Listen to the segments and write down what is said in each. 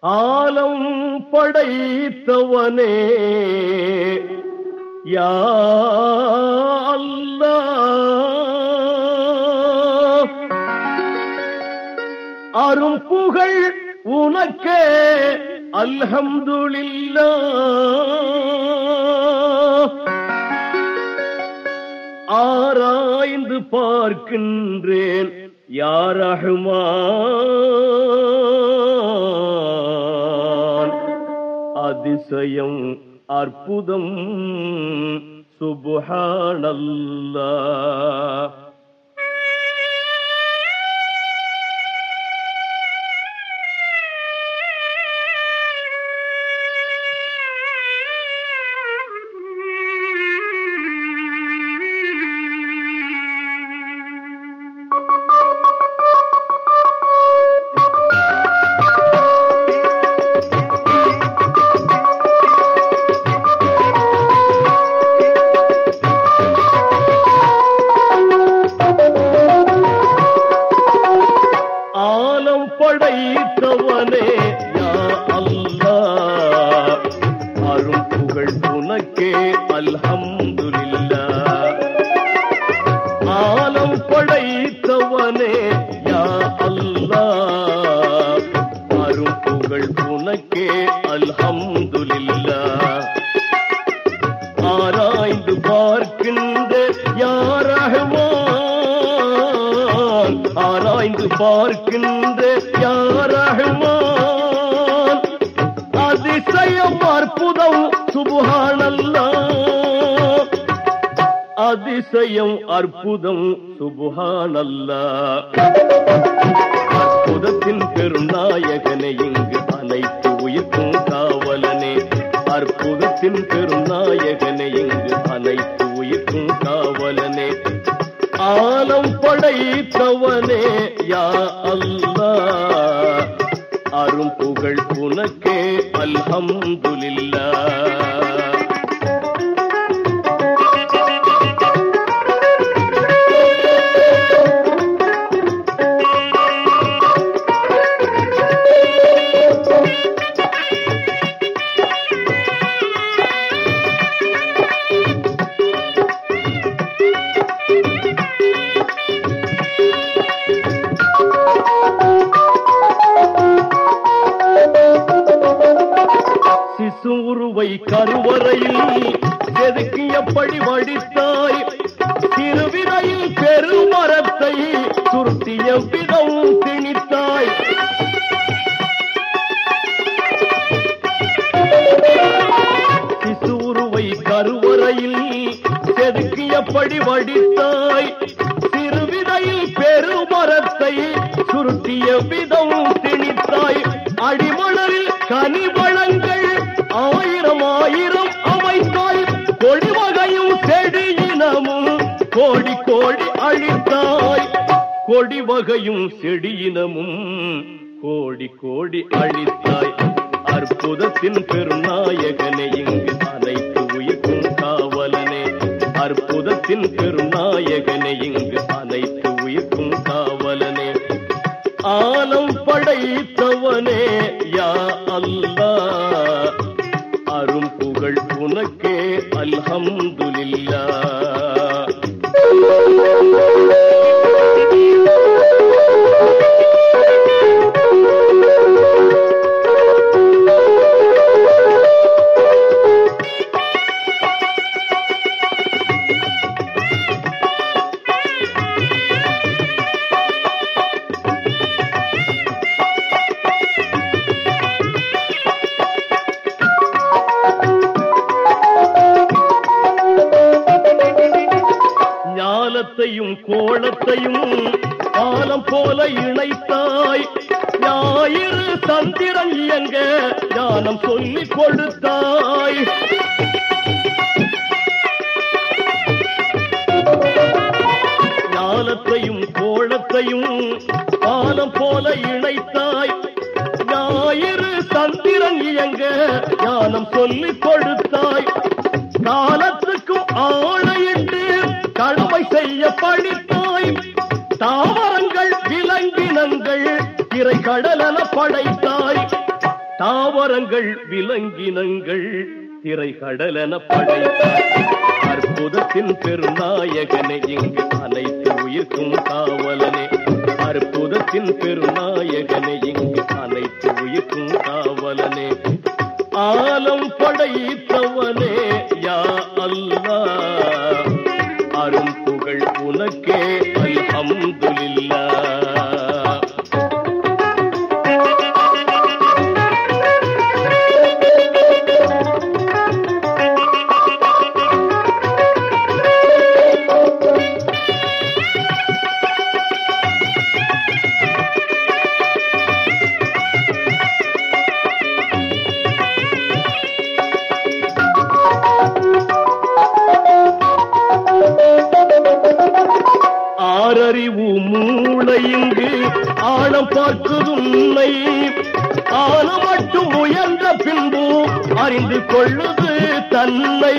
ஆலம் படைத்தவனே யா அல்லாஹ் அரும் புகழ் உனக்கே அல்ஹம்துலில்லாஹ் ஆராய்ந்து பார்க்கின்றேன் யார் ரஹ்மான் அதிசயம் அற்புதம் சுபஹானல்லாஹ் ஆலம் படைத்தவனே யா அல்லாஹ் அரும் புகழ் உனக்கே அல்ஹம்துலில்லாஹ் ஆலம் படைத்தவனே யா அல்லாஹ் அரும் புகழ் உனக்கே அல்ஹம்துலில்லாஹ் ஆராய்ந்து பார்க்கின்ற யார் ரஹ்மான் ஆராய்ந்து பார்க்கின்ற யார் ரஹ்மான் அதிசயம் அற்புதம் சுபஹானல்லாஹ் அதிசயம் அற்புதம் சுபஹானல்லாஹ் அற்புதத்தின் பெருநாயகனே இங்கு அனைத்து உயிர்க்கும் காவலனே அற்புதத்தின் பெருநாயகனே இங்கு அனைத்து உயிர்க்கும் காவலனே ஆலம் படைத்தவனே யா அல்லாஹ் அரும் புகழ் உனக்கே அல்ஹம்துலில்லாஹ் சிசு உருவை கருவறையில் செதுக்கியபடி வடித்தாய் திருவிதையில் பெருமரத்தை சுருட்டிய விதம் திணித்தாய் சிசு உருவை கருவறையில் செதுக்கியபடி வடித்தாய் திருவிதையில் பெருமரத்தை சுருட்டிய விதம் திணித்தாய் அடிமணலில் கனிவளங்கள் ஆயிரம் ஆயிரம் அமைத்தாய் கொடிவகையும் செடியினமும் கோடி கோடி அழித்தாய் கொடி வகையும் செடியினமும் கோடி கோடி அழித்தாய் அற்புதத்தின் பெருநாயகனே இங்கு அனைத்து உயிர்க்கும் காவலனே அற்புதத்தின் பெருநாயகனே இங்கு அனைத்து உயிர்க்கும் காவலனே ஆலம் படைத்தவனே யா அல்லாஹ் அரும் புகழ் உனக்கே அல்ஹம்துலில்லாஹ் ஞாலத்தையும் கோலத்தையும் காலம் போல இணைத்தாய் ஞாயிறு சந்திரன் இயங்க ஞானம் சொல்லிக் கொடுத்தாய் ஞானத்தையும் கோலத்தையும் காலம் போல இணைத்தாய் ஞாயிறு சந்திரன் இயங்க ஞானம் சொல்லிக் கொடுத்தாய் காலத்துக்கும் ஆணையிட்டு கடமை செய்ய படித்தாய் தாவரங்கள் விலங்கினங்கள் இறை கடலென படைத்தாய் தாவரங்கள் விலங்கினங்கள் திரைகடலென படைத்தார் அற்புதத்தின் பெருநாயகனே இங்கு அனைத்து உயிர்க்கும் காவலனே அற்புதத்தின் பெருநாயகனே இங்கு அனைத்து உயிர்க்கும் காவலனே ஆலம் படைத்தவனே யா அல்லாஹ் அரும் புகழ் உனக்கே அல்ஹம்துலில்லாஹ் ஆறறிவு மூளை இங்கு ஆழம் பார்க்குது உன்னை ஆன மட்டும் முயன்ற பின்பு அறிந்து கொள்ளுது தன்னை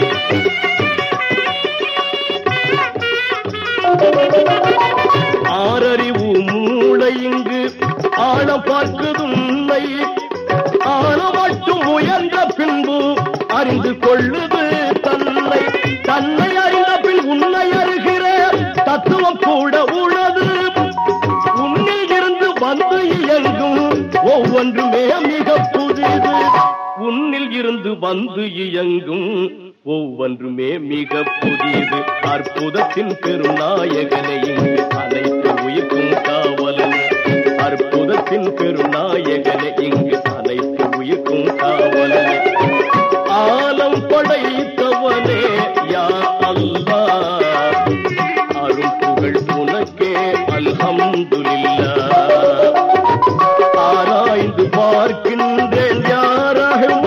ஆறறிவு மூளை இங்கு ஆழம் பார்க்குது உன்னை ஆன மட்டும் முயன்ற பின்பு அறிந்து கொள்ளுது தன்னை தன்னை அறிந்த பின் உன்னை அறிகிற தத்துவம் கூட உளது உன்னில் இருந்து வந்து இயங்கும் ஒவ்வொன்றுமே மிக புதிது உன்னில் இருந்து வந்து இயங்கும் ஒவ்வொன்றுமே மிக புதியது அற்புதத்தின் பெருநாயகனை இங்கு அனைத்து உயிர்க்கும் காவலனே அற்புதத்தின் பெருநாயகனை இங்கு அனைத்து உயிர்க்கும் காவலனே ஆலம் படைத்தவனே யா அல்லாஹ் அரும் புகழ் உனக்கே அல்ஹம்துலில்லாஹ் ஆராய்ந்து பார்க்கின்றேன் யாரகமான்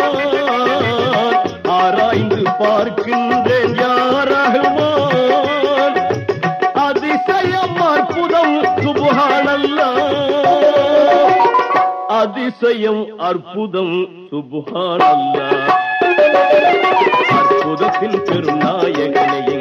ஆராய்ந்து பார்க்கின்றேன் யாரகமான் அதிசயம் அற்புதம் சுபஹானல்லாஹ் அதிசயம் அற்புதம் சுபஹானல்லாஹ் அற்புதத்தின் பெருநாயகனை